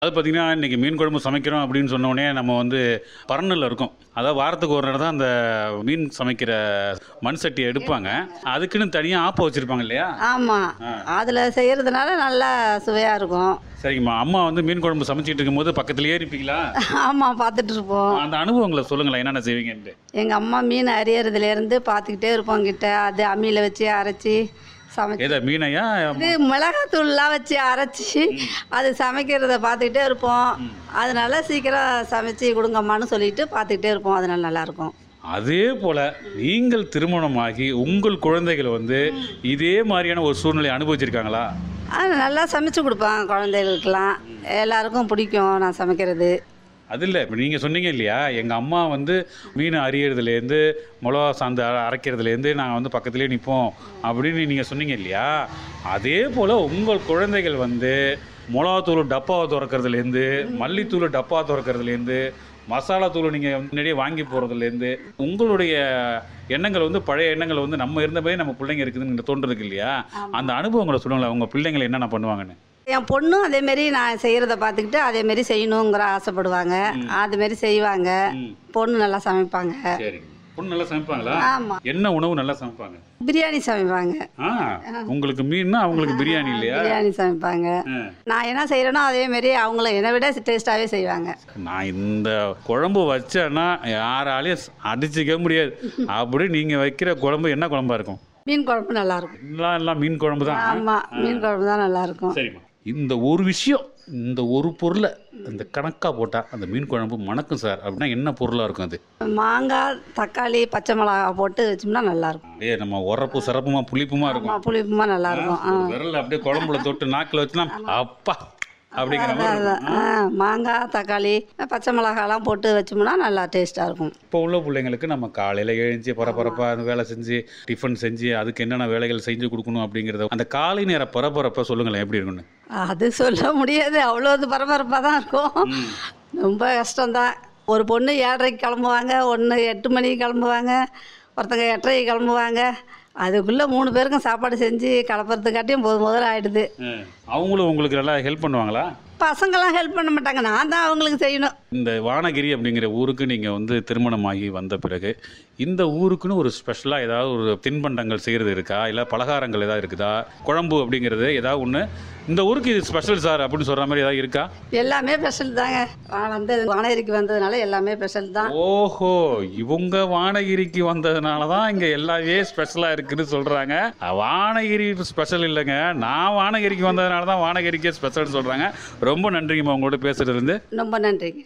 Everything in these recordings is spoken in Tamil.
அது பார்த்தீங்கன்னா இன்றைக்கி மீன் குழம்பு சமைக்கிறோம் அப்படின்னு சொன்னோடனே நம்ம வந்து பரணில் இருக்கோம் அதாவது வாரத்துக்கு ஒரு நேரம் தான் அந்த மீன் சமைக்கிற மண் சட்டியை எடுப்பாங்க அதுக்குன்னு தனியாக ஆப்ப வச்சுருப்பாங்க இல்லையா ஆமாம் அதில் செய்கிறதுனால நல்லா சுவையாக இருக்கும் சரிங்கம்மா அம்மா வந்து மீன் குழம்பு சமைச்சிட்டு இருக்கும்போது பக்கத்துலேயே இருப்பீங்களா ஆமாம் பார்த்துட்டு இருப்போம் அந்த அனுபவங்களை சொல்லுங்களேன் என்னென்ன செய்வீங்கன்ட்டு எங்கள் அம்மா மீன் அரியறதுலேருந்து பார்த்துக்கிட்டே இருப்போம் கிட்ட அது அம்மியில் வச்சு அரைச்சி சமைச்சு ஏதா மீனையா இது மிளகாத்தூள்லாம் வச்சு அரைச்சி அது சமைக்கிறத பார்த்துக்கிட்டே இருப்போம் அதனால சீக்கிரம் சமைச்சு கொடுங்கம்மான்னு சொல்லிட்டு பார்த்துக்கிட்டே இருப்போம் அதனால நல்லாயிருக்கும் அதே போல் நீங்கள் திருமணமாகி உங்கள் குழந்தைகள் வந்து இதே மாதிரியான ஒரு சூழ்நிலை அனுபவிச்சிருக்காங்களா அது நல்லா சமைச்சு கொடுப்பேன் குழந்தைகளுக்கெல்லாம் எல்லாருக்கும் பிடிக்கும் நான் சமைக்கிறது அது இல்லை இப்போ நீங்கள் சொன்னீங்க இல்லையா எங்கள் அம்மா வந்து மீன் அரியறதுலேருந்து மிளகா சாந்து அர- அரைக்கிறதுலேருந்து நாங்கள் வந்து பக்கத்துலேயே நிற்போம் அப்படின்னு நீங்கள் சொன்னீங்க இல்லையா அதே போல் உங்கள் குழந்தைகள் வந்து மிளகாத்தூள் டப்பாவை திறக்கிறதுலேருந்து மல்லித்தூள் டப்பா திறக்கிறதுலேருந்து மசாலா தூள் நீங்கள் முன்னாடியே வாங்கி போகிறதுலேருந்து உங்களுடைய எண்ணங்கள் வந்து பழைய எண்ணங்கள் வந்து நம்ம இருந்த மாதிரி நம்ம பிள்ளைங்க இருக்குதுன்னு தோன்றதுக்கு இல்லையா அந்த அனுபவங்களை சொல்லுங்களேன் உங்கள் பிள்ளைங்களை என்னென்ன பண்ணுவாங்கன்னு என் பொண்ணும் அதேமாரி நான் செய்கிறத பார்த்துக்கிட்டு அதேமாரி செய்யணுங்கிற ஆசைப்படுவாங்க அதுமாரி செய்வாங்க பொண்ணு நல்லா சமைப்பாங்க சரிங்க பொண்ணு நல்லா சமைப்பாங்களா ஆமாம் என்ன உணவு நல்லா சமைப்பாங்க பிரியாணி சமைப்பாங்க ஆ உங்களுக்கு மீன்னா அவங்களுக்கு பிரியாணி இல்லையா பிரியாணி சமைப்பாங்க ஆ. நான் என்ன செய்கிறேனோ அதேமாரி அவங்கள என்னை விட டேஸ்ட்டாகவே செய்வாங்க நான் இந்த குழம்பு வச்சேன்னா யாராலையும் அடிச்சுக்க முடியாது அப்படி நீங்கள் வைக்கிற குழம்பு என்ன குழம்பா இருக்கும் மீன் குழம்பு நல்லாயிருக்கும் எல்லாம் எல்லாம் மீன் குழம்பு தான் ஆமாம் மீன் குழம்பு தான் நல்லாயிருக்கும் சரிம்மா இந்த ஒரு விஷயம் இந்த ஒரு பொருளை இந்த கணக்காக போட்டால் அந்த மீன் குழம்பு மணக்கும் சார் அப்படின்னா என்ன பொருளாக இருக்கும் அது மாங்காய் தக்காளி பச்சை மிளகா போட்டு வச்சோம்னா நல்லாயிருக்கும் அப்படியே நம்ம உரப்பு சிறப்புமா புளிப்புமா இருக்கும் ஆமாம் புளிப்புமா நல்லாயிருக்கும் ஆ ஒரு விரல்ல அப்படியே குழம்புல தொட்டு நாக்கில் வச்சுனா அப்பா அப்படிங்கிற மாதிரி இருக்கும். ஆ மாங்காய் தக்காளி பச்சை மிளகாலாம் போட்டு வச்சோம்னா நல்லா டேஸ்ட்டாக இருக்கும் இப்போ உள்ள பிள்ளைங்களுக்கு நம்ம காலையில் எழுந்து பரபரப்பாக அந்த வேலை செஞ்சு டிஃபன் செஞ்சு அதுக்கு என்னென்ன வேலைகள் செஞ்சு கொடுக்கணும் அப்படிங்கிறத அந்த காலை நேர பரபரப்பை சொல்லுங்களேன் எப்படி இருக்குன்னு அது சொல்ல முடியாது அவ்வளோ இது பரபரப்பாக தான் இருக்கும் ரொம்ப கஷ்டம்தான் ஒரு பொண்ணு ஏழரைக்கு கிளம்புவாங்க ஒன்று எட்டு மணிக்கு கிளம்புவாங்க ஒருத்தங்க எட்டரைக்கு கிளம்புவாங்க அதுக்குள்ளே மூணு பேருக்கும் சாப்பாடு செஞ்சு கலப்புறதுக்காட்டியும் போது முதல்ல ஆகிடுது அவங்களும் உங்களுக்கு நல்லா ஹெல்ப் பண்ணுவாங்களா பசங்களாம் ஹெல்ப் பண்ண மாட்டாங்க நான் தான் அவங்களுக்கு செய்யணும் இந்த வானகிரி அப்படிங்கிற ஊருக்கு நீங்கள் வந்து திருமணமாகி வந்த பிறகு இந்த ஊருக்குன்னு ஒரு ஸ்பெஷலாக ஏதாவது ஒரு தின்பண்டங்கள் செய்கிறது இருக்கா இல்லை பலகாரங்கள் ஏதாவது இருக்குதா குழம்பு அப்படிங்கிறது ஏதாவது ஒன்று இந்த ஊருக்கு இது ஸ்பெஷல் சார் அப்படின்னு சொல்கிற மாதிரி ஏதாவது இருக்கா எல்லாமே ஸ்பெஷல் தாங்க நான் வந்து வானகிரிக்கு வந்ததுனால எல்லாமே ஸ்பெஷல் தான் ஓஹோ இவங்க வானகிரிக்கு வந்ததுனால தான் இங்கே எல்லாமே ஸ்பெஷலாக இருக்குன்னு சொல்கிறாங்க வானகிரி ஸ்பெஷல் இல்லைங்க நான் வானகிரிக்கு வந்ததுனால தான் வானகிரிக்கே ஸ்பெஷல்னு சொல்கிறாங்க ரொம்ப நன்றிங்கம்மா உங்களோட பேசுறதுலேருந்து ரொம்ப நன்றிங்க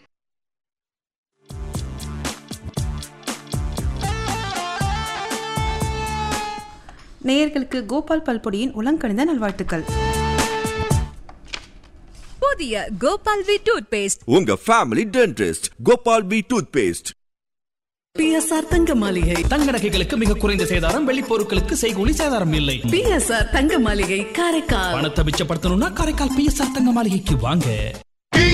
நேயர்களுக்கு கோபால் பல்பொடியின் உலங்கணிந்த நல்வாழ்த்துக்கள் புதிய கோபால் வி டூத் பேஸ்ட் உங்க family dentist Gopal P toothpaste PSR Thanga Maaligai தங்க நகைகளுக்கு மிக குறைந்த சேதாரம் வெள்ளி பொருட்களுக்கு செய்கூலி சேதாரம் இல்லை பிஎஸ்ஆர் தங்க மாளிகை காரைக்கால் பணத்தை மிச்சப்படுத்தணும்னா காரைக்கால் பிஎஸ்ஆர் தங்க மாளிகைக்கு வாங்க